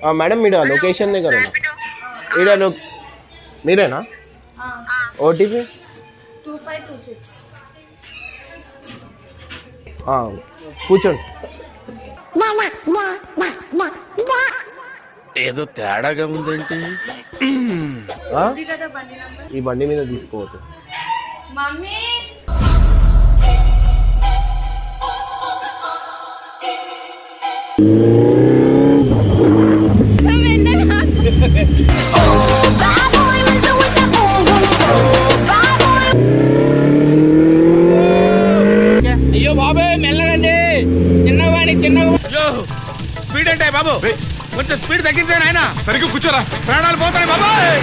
Madam మీరు location దగ్గర ఉన్నా ఈడ లొ- మీరేనా OTP two five two six కూర్చోండి ఏదో తేడాగా ఉందేంటి ఆ? ఇది కదా బండి నంబర్ ఈ బండి మీద తీసుకోవద్దు మమ్మీ అయ్యో బాబాయ్ మెల్లగండి చిన్నవాడి చిన్నగా యో స్పీడ్ అంటే బాబు కొంచెం స్పీడ్ తగ్గించాను ఆయన సరిగ్గా కూర్చోరా ప్రాణాలు పోతాయి బాబాయ్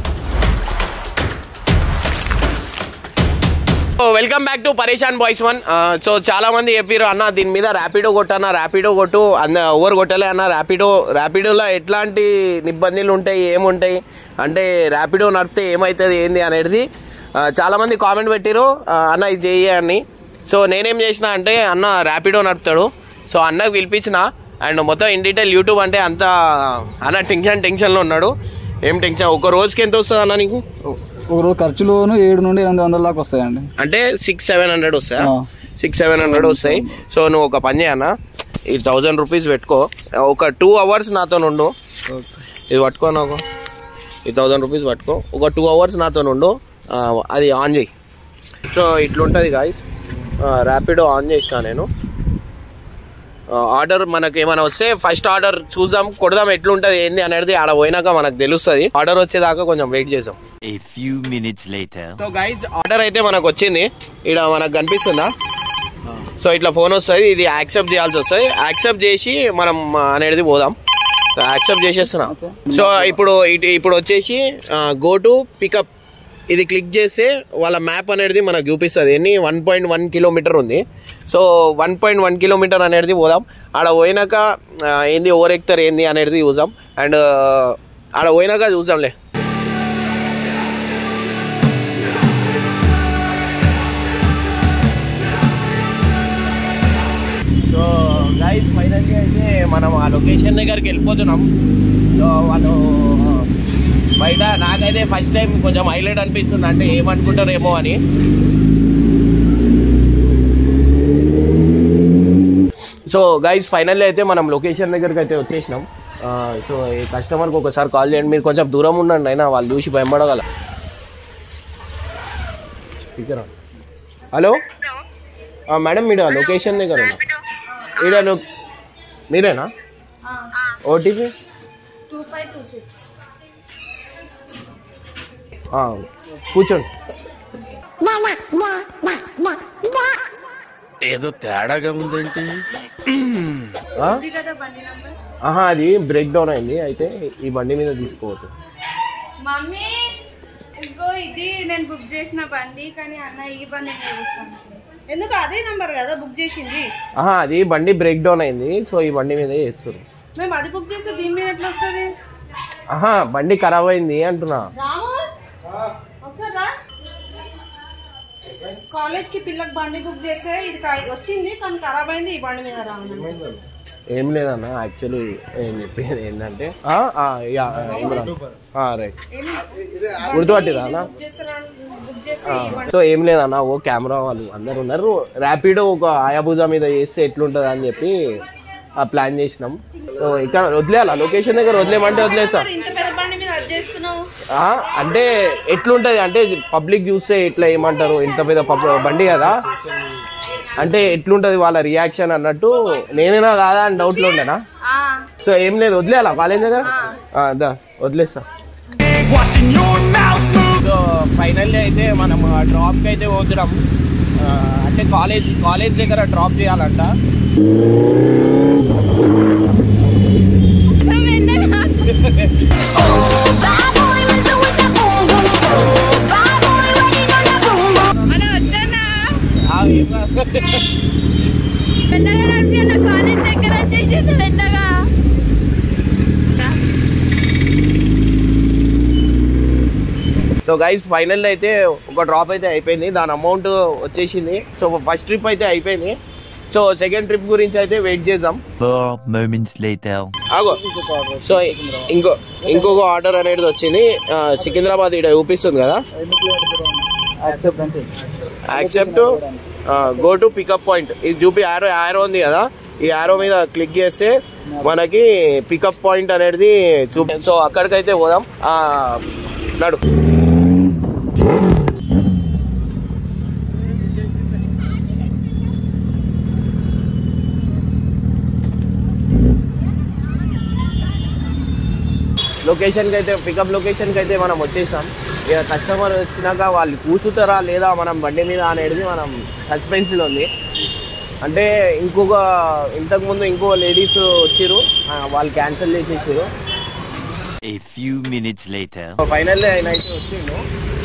welcome back to Pareshan boys one so చాలా మంది చెప్పారు అన్న దీని మీద ర్యాపిడో కొట్టన్న ర్యాపిడో కొట్టు అన్న ఓవర్ కొట్టలే అన్న ర్యాపిడో ర్యాపిడోలో ఎట్లాంటి ఇబ్బందులు ఉంటాయి ఏముంటాయి అంటే ర్యాపిడో నడిపితే ఏమవుతుంది ఏంది అనేది ఆ, చాలా మంది కామెంట్ పెట్టారు ఆ, అన్న ఇది చెయ్యి అని సో నేనేం చేసిన అంటే అన్న ర్యాపిడో నడుపుతాడు సో అన్నకు పిలిపించిన అండ్ మొత్తం ఇన్ డీటెయిల్ యూట్యూబ్ అంటే అంత అన్న టెన్షన్ టెన్షన్లో ఉన్నాడు ఏం టెన్షన్ ఒక రోజుకి ఎంత వస్తుంది అన్న నీకు ఒక రోజు ఖర్చులోను ఏడు నుండి ఎనిమిది వందల దాకా వస్తాయండి అంటే సిక్స్ సెవెన్ హండ్రెడ్ వస్తాయా ఆ. సిక్స్ సెవెన్ హండ్రెడ్ వస్తాయి సో నువ్వు ఒక పని చేయనా ఈ థౌజండ్ రూపీస్ పెట్టుకో ఒక టూ అవర్స్ నాతో ఉండు ఇది పట్టుకో నాకు ఈ థౌజండ్ రూపీస్ పట్టుకో ఒక టూ అవర్స్ నాతో ఉండు ఆ, అది ఆన్ చేయి సో ఇట్లుంటుంది గాయస్ ర్యాపిడో ఆన్ చేసిన నేను ఆర్డర్ మనకి ఏమైనా వస్తే ఫస్ట్ ఆర్డర్ చూద్దాం కొడదాం ఎట్లుంటుంది ఏంది అనేది ఆడ పోయినాక మనకు తెలుస్తుంది ఆర్డర్ వచ్చేదాకా కొంచెం వెయిట్ చేసాం A few minutes later. So guys order అయితే మనకు వచ్చింది ఇక్కడ మనకు కనిపిస్తుందా సో ఇట్లా ఫోన్ వస్తుంది ఇది యాక్సెప్ట్ చేయాల్సి వస్తుంది యాక్సెప్ట్ చేసి మనం ఆ, అనేది పోదాం యాక్సెప్ట్ చేసేస్తున్నాం సో ఇప్పుడు ఇటు ఇప్పుడు వచ్చేసి గో టు పికప్ ఇది క్లిక్ చేస్తే వాళ్ళ మ్యాప్ అనేది మనకు చూపిస్తుంది ఎన్ని వన్ పాయింట్ వన్ కిలోమీటర్ ఉంది so one point one kilometre అనేది పోదాం ఆడ పోయినాక ఆ, ఏంది ఓవర్ ఎక్కుతారు ఏంది అనేది చూద్దాం అండ్ ఆడ పోయినాక చూద్దాంలే సో గైస్ ఫైనల్గా అయితే మనం ఆ లొకేషన్ దగ్గరికి వెళ్ళిపోతున్నాం సో వాళ్ళు బయట నాకైతే ఫస్ట్ టైం కొంచెం హైలైట్ అనిపిస్తుంది అంటే ఏమనుకుంటారేమో అని సో గైస్ ఫైనల్లీ అయితే మనం లొకేషన్ దగ్గరికి అయితే వచ్చేసినాం ఆ, సో ఈ కస్టమర్కి ఒకసారి కాల్ చేయండి మీరు కొంచెం దూరం ఉండండి అయినా వాళ్ళు చూసి భయపడగల స్పీకర్ ఆన్. హలో ఆ, మేడం మీరు ఆ లొకేషన్ దగ్గర ఉన్నా ఈడ లొ- మీరేనా OTP two five two six కూర్చోండి ఏదో తేడాగా ఉందేంటి ఆ? ఇది కదా బండి నంబర్ ఆహా అది బ్రేక్ డౌన్ అయింది అయితే ఈ బండి మీద తీసుకోవద్దు మమ్మీ ఇదిగో ఇది నేను బుక్ చేసిన బండి కానీ అన్న ఈ బండి మీద తీసుకుంటున్నాను ఎందుకు అదే నంబర్ కదా బుక్ చేసింది ఆహా అది బండి బ్రేక్ డౌన్ అయింది సో ఈ బండి మీద చేస్తారు మేము అది బుక్ చేస్తే దీని మీద ఎట్లా వస్తుంది ఆహా బండి ఖరాబ్ అయింది అంటున్నా రాము ఒకసారి రా కాలేజ్ కి పిల్లకి బండి బుక్ చేస్తే ఇది కా- వచ్చింది కానీ ఖరాబ్ అయింది ఈ బండి మీద రాము ఏం లేదన్న యాక్చువల్లీ నేను చెప్పేది ఏంటంటే ఆ, ఆ, యా, ఇమ్రాన్ రైట్ గుర్తుపట్టిరా అన్న బుక్ చేస్తే బుక్ చేస్తే ఈ బండి సో ఏం లేదన్న ఓ కెమెరా వాళ్ళు అందరు ఉన్నారు ర్యాపిడో ఒక ఆయాభుజా మీద చేస్తే ఎట్లుంటుంది అని చెప్పి ఆ ప్లాన్ చేసినాం సో ఇక్కడ వదిలేయాలా లొకేషన్ దగ్గర వదిలేమంటే వదిలేసా మరి ఇంత పెద్ద బండి మీద అది చేస్తున్నావు ఆ, అంటే ఎట్లుంటది అంటే పబ్లిక్ చూస్తే ఎట్లా ఏమంటారు ఇంత పెద్ద పబ్- బండి కదా అంటే ఎట్లుంటది వాళ్ళ రియాక్షన్ అన్నట్టు నేనేనా కాదా అని డౌట్లో ఉండేనా సో ఏం లేదు వదిలేయాలా కాలేజ్ దగ్గర ఆ, దా వదిలేస్తా సో ఫైనల్లీ అయితే మనం డ్రాప్కి అయితే పోతున్నాం ఆ, అంటే కాలేజ్ కాలేజ్ దగ్గర డ్రాప్ చేయాలంట మన వద్దన్నా ఆ, ఏం కాదు. మెల్లగా నడిపి అన్న కాలేజ్ దగ్గర వచ్చేసింది మెల్లగా సో గైస్ ఫైనల్ అయితే ఒక డ్రాప్ అయితే అయిపోయింది దాని అమౌంట్ వచ్చేసింది సో ఫస్ట్ ట్రిప్ అయితే అయిపోయింది సో సెకండ్ ట్రిప్ గురించి అయితే వెయిట్ చేద్దాం Four moments later. ఆగో సో ఇంకో ఇంకొక ఆర్డర్ అనేది వచ్చింది ఆ, సికింద్రాబాద్ ఇక్కడ చూపిస్తుంది కదా యాక్సెప్ట్ అంటే accept go to pickup point ఇది చూపి యారో యారో ఉంది కదా ఈ యారో మీద క్లిక్ చేస్తే మనకి పికప్ పాయింట్ అనేది చూపి సో అక్కడికైతే పోదాం ఆ, నడు లొకేషన్కి అయితే పికప్ లొకేషన్కి అయితే మనం వచ్చేసాం ఇక కస్టమర్ వచ్చినాక వాళ్ళు కూర్చుంటారా లేదా మనం బండి మీద అనేది మనం సస్పెన్స్లో ఉంది అంటే ఇంకొక ఇంతకుముందు ఇంకో లేడీస్ వచ్చిర్రు ఆ, వాళ్ళు క్యాన్సిల్ చేసేసారు A few minutes later. Final ఆయన అయితే వచ్చిండు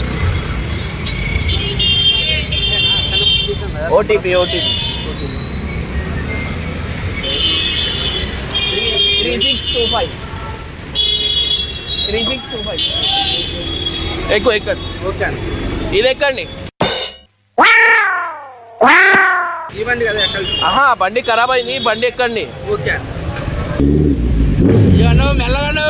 OTP OTP three six two five three six two five ఎక్కువ ఎక్కండి ఓకే అండి ఇది ఎక్కండి ఈ బండి కదా ఎక్కడ ఆహా బండి ఖరాబ్ అయింది బండి ఎక్కండి ఓకే ఇవను మెల్లగాను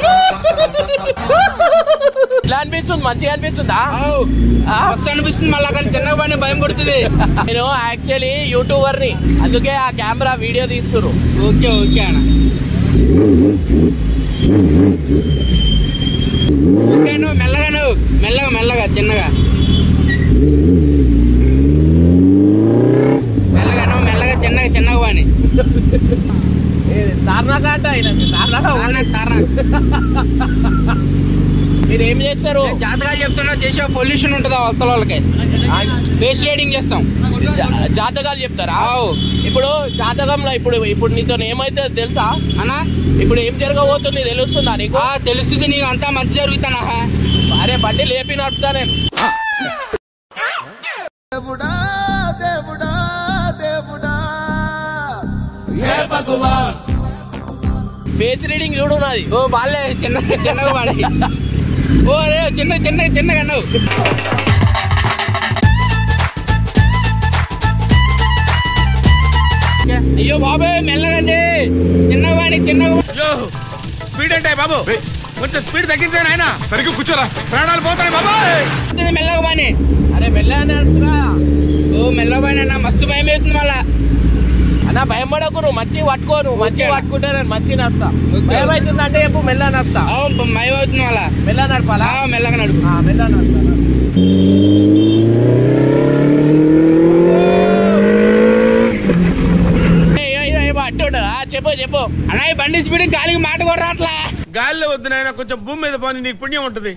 ఇలా అనిపిస్తుంది మంచిగా అనిపిస్తుందా ఆ? మస్తు అనిపిస్తుంది మళ్ళీ కానీ చిన్నగా బండి భయం పడుతుంది నేను యాక్చువల్లీ యూట్యూబర్ని అందుకే ఆ కెమెరా వీడియో తీస్తున్నారు ఓకే ఓకే అన్న ఓకే నువ్వు మెల్లగాను మెల్లగా మెల్లగా చిన్నగా మెల్లగా నువ్వు మెల్లగా చిన్నగా చిన్నగా వాణి తార్నాక అంట ఆయన తార్నాక తారనాక్ తారనాక్ మీరు ఏం చేస్తారు జాతగా చెప్తున్నా చేసే పొల్యూషన్ ఉంటుంది అవతల వాళ్ళకి ఫేస్ రైడింగ్ చేస్తాం జా- జాతకాలు చెప్తారా ఆవు. ఇప్పుడు జాతకంలో ఇప్పుడు ఇప్పుడు నీతో ఏమైతే తెలుసా అన్నా ఇప్పుడు ఏం జరగబోతుంది తెలుస్తుందా నీకు ఆ, తెలుస్తుంది నీకు అంతా మంచి జరుగుతానా అరే బండి లేపి నడుపుతా నేను ఫేస్ రీడింగ్ చూడు నాది ఓ బాలే చిన్న చిన్నగా వాడి ఓ అరే చిన్న చిన్న చిన్నగా అన్నావు అయ్యో బాబాయ్ మెల్లగండి చిన్నగా వాడి చిన్నగా వాడి. యో స్పీడ్ అంటే బాబు కొంచెం స్పీడ్ తగ్గించాను ఆయన సరిగ్గా కూర్చోరా ప్రాణాలు పోతాయి బాబాయ్ వస్తుంది మెల్లగా వాడి అరే మెల్లగా నడుపురా ఓ మెల్లగా వాడి అన్న మస్తు భయం అవుతుంది మళ్ళా అన్న భయం పడకు నువ్వు మంచి పట్టుకో నువ్వు మంచి ఓకే. పట్టుకుంటే నేను మంచి నడుపుతా ఓకే. భయం అవుతుంది అంటే చెప్పు మెల్ల నడుపుతా ఓ భయం అవుతుంది మళ్ళా మెల్ల నడపాలా ఆ, మెల్లగా నడుపు ఆ, మెల్ల నడుపుతా ఏయ్, ఏయ్, ఏయ్, అట్టుండు. ఆ, చెప్పు చెప్పు అన్న ఈ బండి స్పీడ్ గాలికి మాట కూడా రావట్లా గాలిలో వద్దు నాయన కొంచెం భూమి మీద పోని నీకు పుణ్యం ఉంటుంది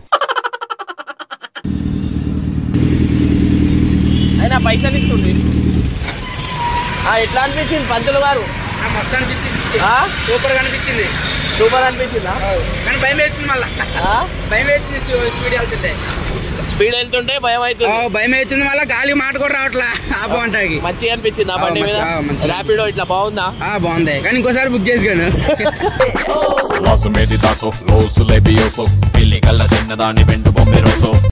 అయినా పైసలు ఇస్తుంది ఆ, ఎట్లా అనిపించింది పంతులు గారు ఆ, మస్తు అనిపించింది ఆ? సూపర్ గా అనిపించింది సూపర్ అనిపించిందా కానీ భయం అవుతుంది మళ్ళా ఆ? భయం అవుతుంది స్పీడ్ వెళ్తుంటే స్పీడ్ వెళ్తుంటే భయం ఆ, అవుతుంది భయం అవుతుంది మళ్ళీ గాలికి మాట కూడా రావట్లా ఆపో అంటాకి మంచిగా అనిపించింది ఆ ఆ, బండి మీద మంచి- ఆ, మంచిగా ర్యాపిడో ఇట్లా బాగుందా ఆ, బాగుంది కానీ ఇంకోసారి బుక్ చేసుకోను Lasso meditaso, lo sulle bioso, pilli calla tenna dani vento bomberoso.